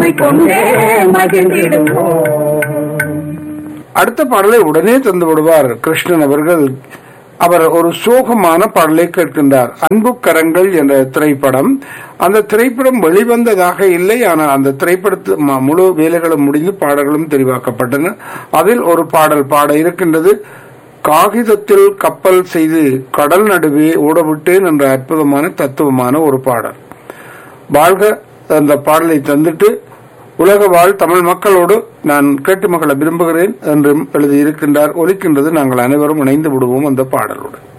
பாடிக்கொண்டே மகிழ்ந்திடுவோம் அடுத்த பாடலை உடனே தந்து விடுவார் கிருஷ்ணன் அவர்கள் அவர் ஒரு சோகமான பாடலை கேட்கின்றார் அன்பு கரங்கள் என்ற திரைப்படம் அந்த திரைப்படம் வெளிவந்ததாக இல்லை ஆனால் அந்த திரைப்படத்து ம- முழு வேலைகளும் முடிந்து பாடல்களும் தெரிவாக்கப்பட்டன அதில் ஒரு பாடல் பாட இருக்கின்றது காகிதத்தில் கப்பல் செய்து கடல் நடுவே ஓடவிட்டேன் என்ற அற்புதமான தத்துவமான ஒரு பாடல் வாழ்க அந்த பாடலை தந்துட்டு உலக வாழ் தமிழ் மக்களோடு நான் கேட்டு மகள விரும்புகிறேன் என்றும் எழுதியிருக்கின்றார் ஒலிக்கின்றது நாங்கள் அனைவரும் இணைந்து விடுவோம் அந்த பாடலோடு